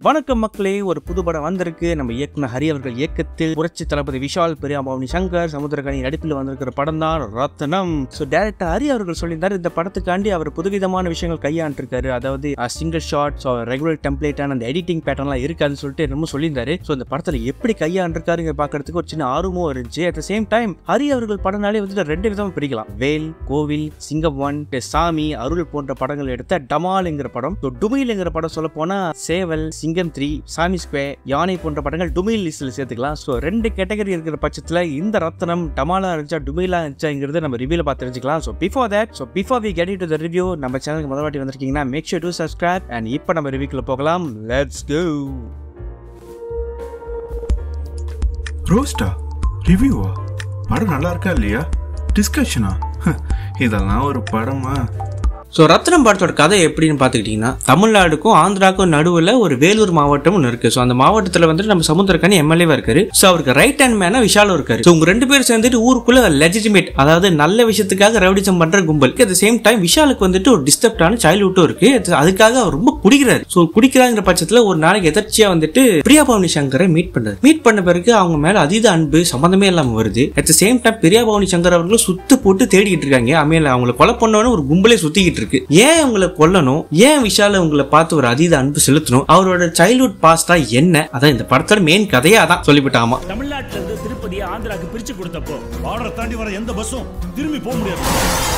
வணக்கம் மக்களே ஒரு புது படம் வந்திருக்கு நம்ம இயக்குனர் ஹரி அவர்கள் இயக்கத்தில் புரட்சி தளபதி விஷால் பெரியாபவனி சங்கர் சமுத்திரகனி நடிப்பில் வந்திருக்கிற படம் தான் ரத்னம் ஸோ டேரக்டர் ஹரி அவர்கள் சொல்லியிருந்தார் இந்த படத்துக்காண்டி அவர் புதுவிதமான விஷயங்கள் கையாண்டிருக்காரு அதாவது சிங்கிள் ஷாட் ஸோ ரெகுலர் டெம்ப்ளேட்டான அந்த எடிட்டிங் பேட்டர்ன்லாம் இருக்காதுன்னு சொல்லிட்டு என்னமோ சொல்லியிருந்தாரு ஸோ இந்த படத்தில் எப்படி கையாண்டிருக்காருங்க பார்க்கறதுக்கு ஒரு சின்ன ஆர்வமும் இருந்துச்சு at the same time Hari அவர்கள் படம்னாலே வந்துட்டு ரெண்டு விதமா பிரிக்கலாம் வேல் கோவில் சிங்கம் ஒன் சாமி அருள் போன்ற படங்கள் எடுத்த டமால்ங்கிற படம் ஸோ டுமில்ங்கிற படம் சொல்ல போனா சேவல் சிங்கம் த்ரீ சாமி ஸ்கொயர் யானை போன்ற படங்கள் டுமில் லிஸ்ட்ல சேர்த்துக்கலாம் ஸோ ரெண்டு கேட்டகரி இருக்கிற பட்சத்தில் இந்த ரத்னம் டமாலா இருந்துச்சா டுமிலா இருந்துச்சாங்கிறத நம்ம ரிவியூல பார்த்து தெரிஞ்சுக்கலாம் so before that so before we get to the review நம்ம சேனலுக்கு முதல் வாட்டி வந்திருக்கீங்கன்னா make sure to subscribe and இப்போ நம்ம ரிவ்யூக்குள்ள போகலாம் லெட்ஸ் கோ ரோஸ்டா ரிவ்யூவா படம் நல்லா இருக்கா இல்லையா டிஸ்கஷனா இதெல்லாம் ஒரு படமா ஸோ ரத்னம் படத்தோட கதை எப்படின்னு பார்த்துக்கிட்டிங்கன்னா தமிழ்நாடுக்கும் ஆந்திராவுக்கும் நடுவில் ஒரு வேலூர் மாவட்டம் ஒன்று இருக்கு ஸோ அந்த மாவட்டத்தில் வந்துட்டு நம்ம சமுத்திரக்கனி எம்எல்ஏவா இருக்காரு ஸோ அவருக்கு ரைட் ஹேண்ட் மேனா விஷாலும் இருக்காரு ஸோ உங்க ரெண்டு பேரும் சேர்ந்துட்டு ஊருக்குள்ள லெஜிட்டிமேட் அதாவது நல்ல விஷயத்துக்காக ரவுடிசம் பண்ற கும்பல் அட் சேம் டைம் விஷாலுக்கு வந்துட்டு ஒரு டிஸ்டர்ப்டான சைல்ட்ஹுட்டும் இருக்கு அது- அதுக்காக அவர் ரொம்ப குடிக்கிறாரு ஸோ குடிக்கிறாங்கிற பட்சத்தில் ஒரு நாளைக்கு எதர்ச்சியா வந்துட்டு பிரியா பவனி சங்கரை மீட் பண்றாரு மீட் பண்ண பிறகு அவங்க மேல அதீத அன்பு சம்பந்தமே இல்லாம வருது at the same time Priya Bhavani Shankar அவர்களும் சுத்து போட்டு தேடிக்கிட்டு இருக்காங்க அமையில அவங்களை கொலை பண்ணவனு ஒரு கும்பலே சுத்திக்கிட்டு இருக்கு ஏன் உங்களை கொல்லணும் ஏன் விஷால உங்களை பார்த்து ஒரு அதீத அன்பு செலுத்தணும் அவரோட சைல்ட்ஹுட் பாஸ்டா என்ன அதான் இந்த படத்தோட மெயின் கதையே அதான் சொல்லிவிட்டாமா தமிழ்நாட்டுல இருந்து திருப்பதியை ஆந்திராக்கு பிரிச்சு கொடுத்தப்போ பார்டரை தாண்டி வர எந்த பஸ்ஸும் திரும்பி போக முடியாது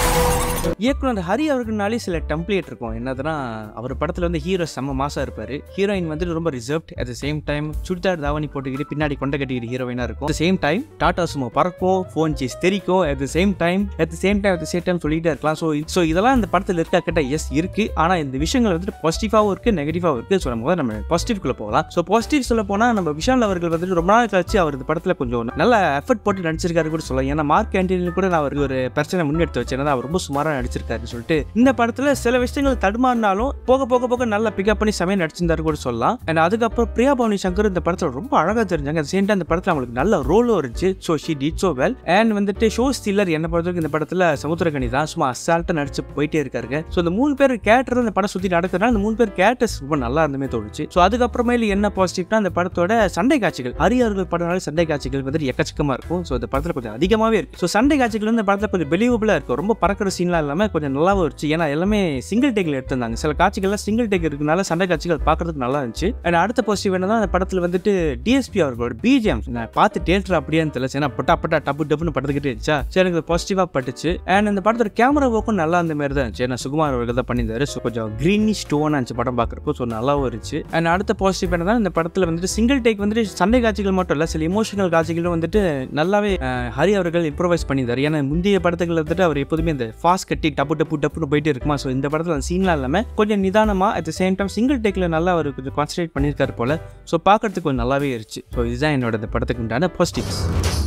இயக்குனர் ஹரி அவர்கள்னாலே சில டெம்ப்ளேட் இருக்கும் என்னதுன்னா அவர் படத்துல வந்து ஹீரோ செம்ம மாசா இருப்பாரு ஹீரோயின் வந்துட்டு ரொம்ப reserved at same time churidar தாவணி போட்டுக்கிட்டு பின்னாடி கொண்ட கட்டிக்கிட்டு ஹீரோயினா இருக்கும் சேம் டைம் டாடா சுமோ பறக்கும் ஃபோன் சேஸ் தெரிக்கும் at same time at same time at same time சொல்லிட்டே இருக்கலாம் ஸோ ஸோ இதெல்லாம் இந்த படத்தில் இருக்கா கேட்டா எஸ் இருக்கு ஆனா இந்த விஷயங்கள் வந்துட்டு பாசிட்டிவாகவும் இருக்கு நெகட்டிவாகவும் இருக்கு ஸோ நம்ம நம்ம பாசிட்டிவ்குள்ள போகலாம் ஸோ பாசிட்டிவ் சொல்ல போனா நம்ம விஷால் அவர்கள் வந்துட்டு ரொம்ப நாள் கழிச்சு அவர் இந்த படத்துல கொஞ்சம் நல்ல எஃபர்ட் போட்டு நடிச்சிருக்காரு கூட சொல்லலாம் ஏன்னா மார்க் ஆண்டனி கூட நான் அவருக்கு ஒரு பிரச்சனை முன்னெடுத்து வச்சேன் ஏன்னா அவர் ரொம்ப சுமாரா நடிச்சிருக்காருன்னு சொல்லிட்டு இந்த படத்துல சில விஷயங்கள் தடுமாறினாலும் போக போக போக நல்லா பிக்கப் பண்ணி சமயம் நடிச்சிருந்தாரு கூட சொல்லலாம் அண்ட் அதுக்கப்புறம் பிரியா பவனி சங்கர் இந்த படத்துல ரொம்ப அழகா தெரிஞ்சாங்க அந்த சேம் இந்த படத்துல அவங்களுக்கு நல்ல ரோலும் இருந்துச்சு so she did so well and வந்துட்டு ஷோ ஸ்டீலர் என்ன பொறுத்தவரைக்கும் இந்த படத்துல சமுத்திரகனி தான் சும்மா அசால்ட்டா நடிச்சு போயிட்டே இருக்காருங்க ஸோ இந்த மூணு பேர் கேரக்டர் இந்த படம் சுத்தி நடக்கிறதுனால இந்த மூணு பேர் கேரக்டர்ஸ் ரொம்ப நல்லா இருந்துமே தோணுச்சு ஸோ அதுக்கப்புறமேல என்ன பாசிட்டிவ்னா அந்த படத்தோட சண்டை காட்சிகள் அரியர்கள் படம்னால சண்டை காட்சிகள் வந்துட்டு எக்கச்சக்கமா இருக்கும் ஸோ இந்த படத்துல கொஞ்சம் அதிகமாவே இருக்கு ஸோ சண்டை காட்சிகள் வந்து இந்த படத்துல கொஞ்சம் பிலீவபிளா இருக்கும் ரொம்ப பறக்கிற சீன்லாம் இல்லாம கொஞ்சம் நல்லாவும் இருந்துச்சு ஏன்னா எல்லாமே சிங்கிள் டேக்ல எடுத்திருந்தாங்க சில காட்சிகள்லாம் சிங்கிள் டேக் இருக்கனால சண்டை காட்சிகள் பார்க்கறதுக்கு நல்லா இருந்துச்சு அண்ட் அடுத்த பாசிட்டிவ் என்னன்னா அந்த படத்துல வந்துட்டு டிஎஸ்பி அவர்களோட பிஜிஎம் நான் பார்த்து தேட்டர் அப்படியே தெரியல ஏன்னா பட்டா பட்டா டப்பு டப்புன்னு படுத்துக்கிட்டே இருந்துச்சா சரி எனக்கு பாசிட்டிவா பட்டுச்சு அண்ட் அந்த படத்தோட கேமரா ஒர்க்கும் நல்லா அந்த மாதிரி தான் இருந்துச்சு ஏன்னா சுகுமார் அவர்கள் தான் பண்ணியிருந்தாரு ஸோ கொஞ்சம் கிரீனி ஸ்டோனா இருந்துச்சு படம் பார்க்குறப்போ ஸோ நல்லாவும் இருந்துச்சு அண்ட் அடுத்த பாசிட்டிவ் என்னன்னா இந்த படத்துல வந்துட்டு சிங்கிள் டேக் வந்துட்டு சண்டை காட்சிகள் மட்டும் இல்ல சில இமோஷனல் காட்சிகளும் வந்துட்டு நல்லாவே அஹ், ஹரி அவர்கள் இம்ப்ரோவைஸ் பண்ணியிருந்தாரு ஏன்னா முந்தைய படத்துகள் வந்துட்டு அவர் எப்போதுமே இந்த ஃபாஸ்ட் கட்டி டப்பு டப்பு டப்புன்னு போயிட்டே இருக்குமா ஸோ இந்த படத்துல அந்த சீன்லாம் இல்லாம கொஞ்சம் நிதானமா at the same time single டேக்ல நல்லா அவர் கொஞ்சம் கான்சன்ட்ரேட் பண்ணியிருக்காரு போல ஸோ பார்க்கறதுக்கு கொஞ்சம் நல்லாவே இருந்துச்சு ஸோ இதுதான் என்னோட இந்த படத்துக்கு உண்டான பாசிட்டிவ்ஸ்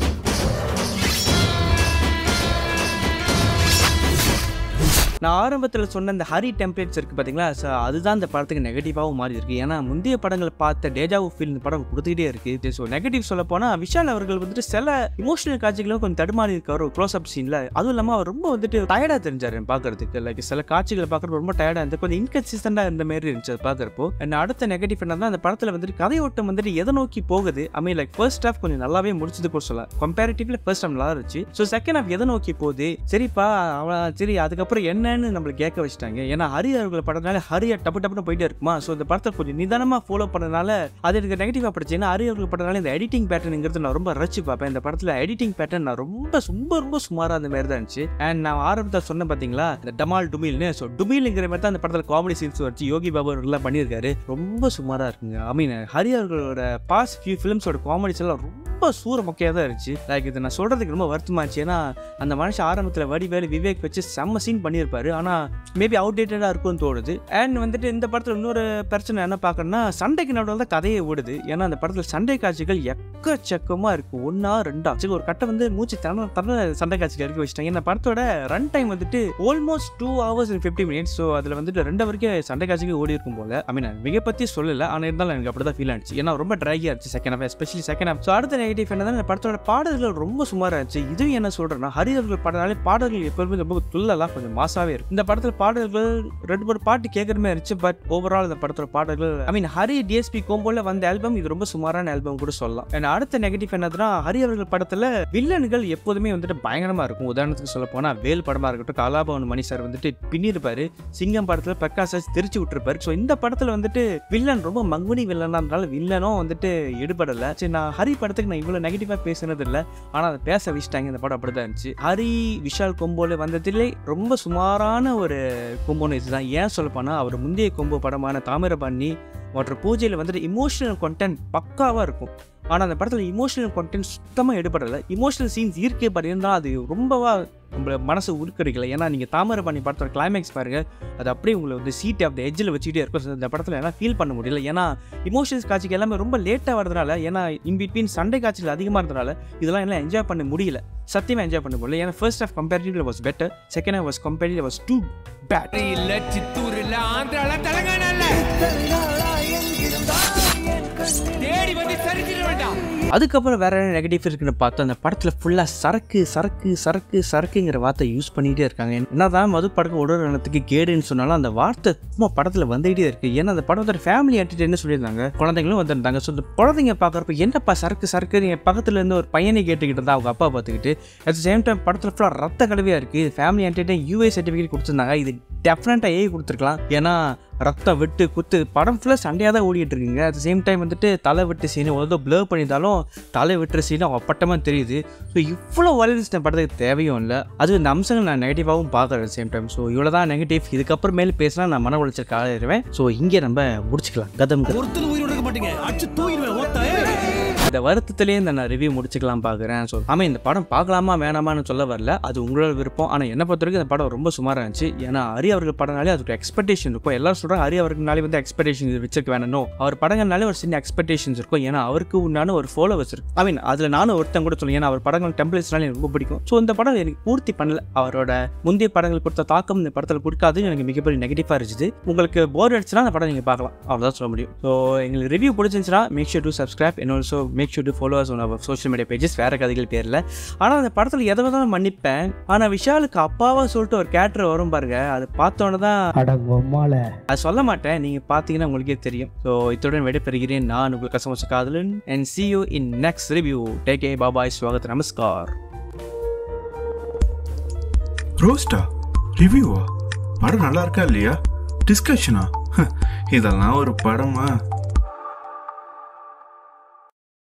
நான் ஆரம்பத்தில் சொன்ன இந்த ஹரி டெம்ப்ளேட்ஸ் இருக்கு பார்த்தீங்களா ஸோ அதுதான் இந்த படத்துக்கு நெகட்டிவாகவும் மாறி இருக்கு ஏன்னா முந்தைய படங்களை பார்த்த டேஜாவு ஃபீல் இந்த படம் கொடுத்துக்கிட்டே இருக்கு ஸோ நெகட்டிவ் சொல்ல போனால் விஷால் அவர்கள் வந்துட்டு சில இமோஷனல் காட்சிகளும் கொஞ்சம் தடுமாறி இருக்காரு ஒரு க்ளோஸ் அப் சீனில் அதுவும் இல்லாமல் அவர் ரொம்ப வந்துட்டு டயர்டாக தெரிஞ்சாரு பார்க்கறதுக்கு லைக் சில காட்சிகளை பார்க்குறது ரொம்ப டயர்டாக இருந்து கொஞ்சம் இன்கன்சிஸ்டண்டாக இருந்த மாதிரி இருந்துச்சு அது பார்க்குறப்போ அண்ட் அடுத்த நெகட்டிவ் என்னன்னா அந்த படத்தில் வந்துட்டு கதையோட்டம் வந்துட்டு எதை நோக்கி போகுது I mean like first half கொஞ்சம் நல்லாவே முடிச்சது கூட சொல்லலாம் கம்பேரிட்டிவ்ல ஃபர்ஸ்ட் ஹாஃப் நல்லா இருந்துச்சு ஸோ செகண்ட் ஹாஃப் எதை நோக்கி போகுது சரிப்பா அவன் சரி அதுக்கப்புறம் என்னன்னு நம்மளை கேட்க வச்சுட்டாங்க ஏன்னா ஹரி அவர்கள் படத்தினால ஹரியா டப்பு டப்புன்னு போயிட்டே இருக்குமா ஸோ இந்த படத்தை கொஞ்சம் நிதானமா ஃபாலோ பண்ணனால அது எனக்கு நெகட்டிவாக படிச்சு ஏன்னா ஹரி அவர்கள் படத்தினால இந்த எடிட்டிங் பேட்டர்னுங்கிறது நான் ரொம்ப ரசிச்சு பார்ப்பேன் இந்த படத்தில் எடிட்டிங் பேட்டர்ன் நான் ரொம்ப ரொம்ப ரொம்ப சுமாராக அந்த மாதிரி தான் இருந்துச்சு அண்ட் நான் ஆரம்பத்தில் சொன்னேன் பார்த்தீங்களா இந்த டமால் டுமில்னு ஸோ டுமில்ங்கிற மாதிரி தான் அந்த படத்தில் காமெடி சீன்ஸ் வச்சு யோகி பாபு அவர்கள்லாம் பண்ணியிருக்காரு ரொம்ப சுமாராக இருக்குங்க ஐ மீன் ஹரி அவர்களோட பாஸ்ட் ஃபியூ ஃபிலிம்ஸோட காமெடிஸ் எல்லாம் ரொம்ப சூர மொக்கையாக தான் இருந்துச்சு லைக் இது நான் சொல்கிறதுக்கு ரொம்ப வருத்தமாக இருந்துச்சு ஏன்னா அந்த மனுஷன் ஆரம்பத்தில் வடிவேலு விவேக் வச்சு செம்ம சீன் பண்ணியிருப்பாரு ஆனால் மேபி அவுடேட்டடாக இருக்கும்னு தோணுது அண்ட் வந்துட்டு இந்த படத்தில் இன்னொரு பிரச்சனை என்ன பார்க்கணும்னா சண்டைக்கு நடுவில் தான் கதையை ஓடுது ஏன்னா அந்த படத்தில் சண்டை காட்சிகள் எக்கச்சக்கமாக இருக்கும் ஒன்றா ரெண்டா சரி ஒரு கட்டை வந்து மூச்சு தன தன சண்டை காட்சிகள் இருக்க வச்சுட்டாங்க இந்த படத்தோட ரன் டைம் வந்துட்டு almost two hours and fifty minutes so அதில் வந்துட்டு ரெண்டு வரைக்கும் சண்டை காட்சிகள் ஓடி இருக்கும் போல ஐ மீன் மிக பற்றி சொல்லலை ஆனால் இருந்தாலும் எனக்கு அப்படி தான் ஃபீல் ஆச்சு ஏன்னா ரொம்ப ட்ரையாக இருந்துச்சு second half especially second half so அடுத்த நெகட்டிவ் என்னன்னா இந்த படத்தோட பாடல்கள் ரொம்ப சுமாராக இருந்துச்சு இதுவும் என்ன சொல்கிறேன்னா ஹரி அவர்கள் பாடினாலே பாடல்கள் எப்பவுமே ரொம்ப துள்ளலாம் கொஞ்சம் மாசாவே இருக்கும் இந்த படத்தில் பாடல்கள் ரெண்டு மூணு பாட்டு கேட்குற மாதிரி இருந்துச்சு பட் ஓவரால் இந்த படத்தோட பாடல்கள் ஐ மீன் ஹரி டிஎஸ்பி கோம்போல வந்த ஆல்பம் இது ரொம்ப சுமாரான ஆல்பம் கூட சொல்லலாம் And அடுத்த நெகட்டிவ் என்னதுன்னா ஹரி அவர்கள் படத்தில் வில்லன்கள் எப்போதுமே வந்துட்டு பயங்கரமாக இருக்கும் உதாரணத்துக்கு சொல்ல போனால் வேல் படமாக இருக்கட்டும் கலாபவன் மணி சார் வந்துட்டு பின்னிருப்பாரு சிங்கம் படத்தில் பிரகாஷ் ராஜ் திருச்சி விட்டுருப்பாரு ஸோ இந்த படத்தில் வந்துட்டு வில்லன் ரொம்ப மங்குனி வில்லனா இருந்தாலும் வில்லனும் வந்துட்டு எடுபடலை சரி நான் ஹரி படத்துக்கு நான் இவ்வளோ நெகட்டிவாக பேசுனது இல்லை ஆனால் அதை பேச வச்சுட்டாங்க இந்த படம் அப்படி தான் இருந்துச்சு ஹரி விஷால் கொம்போல வந்ததிலே ரொம்ப சுமாரான ஒரு கொம்போன்னு இதுதான் ஏன் சொல்ல போனால் அவர் முந்தைய கொம்போ படமான தாமிரபரணி மற்றும் பூஜையில் வந்துட்டு இமோஷனல் கண்டென்ட் பக்காவாக இருக்கும் ஆனால் அந்த படத்தில் இமோஷனல் கண்டென்ட் சுத்தமாக எடுபடலை இமோஷனல் சீன்ஸ் இருக்கே பட் இருந்தால் அது ரொம்பவா நம்மள மனசு உருக்கடிக்கல ஏன்னா நீங்கள் தாமிரபரணி படத்தோட கிளைமேக்ஸ் பாருங்கள் அது அப்படியே உங்களை வந்து சீட் ஆஃப் த எட்ஜில் வச்சுக்கிட்டே இருக்கும் So, இந்த படத்தில் எல்லாம் ஃபீல் பண்ண முடியல ஏன்னா இமோஷன்ஸ் காட்சிக்கு எல்லாமே ரொம்ப லேட்டாக வரதுனால ஏன்னா இன் பிட்வீன் சண்டை காட்சிகள் அதிகமாக இருந்தனால இதெல்லாம் எல்லாம் என்ஜாய் பண்ண முடியல சத்தியமாக என்ஜாய் பண்ண முடியல ஏன்னா first half comparative was better second half was comparative was too bad இல்ல சித்தூர் இல்ல ஆந்திரால தெலுங்கானால தேடி வந்து சரித்திர வேண்டாம் அதுக்கப்புறம் வேற என்ன நெகட்டிவ் இருக்குன்னு பார்த்தா அந்த படத்தில் ஃபுல்லாக சரக்கு சரக்கு சரக்கு சரக்குங்கிற வார்த்தை யூஸ் பண்ணிகிட்டே இருக்காங்க என்னதான் மது படக்கம் உடல் நலத்துக்கு கேடுன்னு சொன்னாலும் அந்த வார்த்தை சும்மா படத்தில் வந்துகிட்டே இருக்கு ஏன்னா அந்த படத்தோட ஃபேமிலி என்டர்டெயின் சொல்லியிருந்தாங்க குழந்தைங்களும் வந்திருந்தாங்க ஸோ இந்த குழந்தைங்க பார்க்குறப்ப என்னப்பா சரக்கு சரக்கு நீங்கள் பக்கத்துல இருந்து ஒரு பையனை கேட்டுக்கிட்டு இருந்தா அவங்க அப்பா பார்த்துக்கிட்டு அட் சேம் டைம் படத்தில் ஃபுல்லாக ரத்த கலவையாக இருக்குது இது ஃபேமிலி என்டர்டெயின் யூஏ சர்டிஃபிகேட் கொடுத்துருந்தாங்க இது டெஃபினட்டாக ஏஐ கொடுத்துருக்கலாம் ஏன்னா ரத்தம் விட்டு குத்து படம் ஃபுல்லாக சண்டையாக தான் ஓடிட்டு இருக்குங்க அட் சேம் டைம் வந்துட்டு தலை விட்டு சீன் ஏதோ ப்ளர் பண்ணியிருந்தாலும் தலை விட்டுற சீனும் அப்பட்டமாக தெரியுது ஸோ இவ்வளோ வயலன்ஸ் இந்த படத்துக்கு தேவையும் இல்லை அது இந்த அம்சங்கள் நான் நெகட்டிவாகவும் பார்க்குறேன் சேம் டைம் ஸோ இவ்வளோ தான் நெகட்டிவ் இதுக்கப்புறமேல் பேசினா நான் மன உளைச்சல் காலிடுவேன் ஸோ இங்கே நம்ம முடிச்சுக்கலாம் கதம் கதம் ஒருத்தர் உயிரோட இருக்க மாட்டீங்க அடிச்சு தூக்கிடுவேன் ஓத்த இந்த வருத்தத்திலேயே இந்த நான் ரிவ்யூ முடிச்சுக்கலாம் பார்க்குறேன் ஸோ ஆமாம் இந்த படம் பார்க்கலாமா வேணாமான்னு சொல்ல வரல அது உங்களோட விருப்பம் ஆனால் என்ன பொறுத்த வரைக்கும் இந்த படம் ரொம்ப சுமாராக இருந்துச்சு ஏன்னா ஹரி அவர்கள் படம்னாலே அதுக்கு எக்ஸ்பெக்டேஷன் இருக்கும் எல்லாரும் சொல்கிறாங்க ஹரி அவர்கள்னாலே வந்து எக்ஸ்பெக்டேஷன் வச்சிருக்க வேணும் அவர் படங்கள்னாலே ஒரு சின்ன எக்ஸ்பெக்டேஷன்ஸ் இருக்கும் ஏன்னா அவருக்கு உண்டான ஒரு ஃபாலோவர்ஸ் இருக்கு ஐ மீன் அதில் நானும் ஒருத்தன் கூட சொல்லுவேன் ஏன்னா அவர் படங்கள் டெம்ப்ளேட்ஸ்னால எனக்கு ரொம்ப பிடிக்கும் ஸோ இந்த படம் எனக்கு பூர்த்தி பண்ணல அவரோட முந்தைய படங்கள் கொடுத்த தாக்கம் இந்த படத்தில் கொடுக்காதுன்னு எனக்கு மிகப்பெரிய நெகட்டிவாக இருந்துச்சு உங்களுக்கு போர் அடிச்சுன்னா அந்த படம் நீங்கள் பார்க்கலாம் அவ்வளோதான் சொல்ல முடியும் ஸோ எங்களுக்கு ரிவ்யூ பிடிச்சிருந்துச்சுன்னா make sure to subscribe and also make sure to followers on our social media pages வேறு கதைகள் பேரில் ஆனால் அந்த படத்தில் எதை தான் மன்னிப்பேன் ஆனால் விஷாலுக்கு அப்பாவா சொல்லிட்டு ஒரு கேரக்டர் வரும் பாருங்க அது பார்த்தோன்னே தான் அது சொல்ல மாட்டேன் நீங்கள் பார்த்தீங்கன்னா உங்களுக்கே தெரியும் ஸோ இத்துடன் விடைபெறுகிறேன் நான் உங்கள் கசமச காதலன் and see you in next review take a பாபாய் ஸ்வாகத் நமஸ்கார் ரோஸ்டா ரிவ்யூவா படம் நல்லா இருக்கா இல்லையா டிஸ்கஷனா இதெல்லாம் ஒரு படமா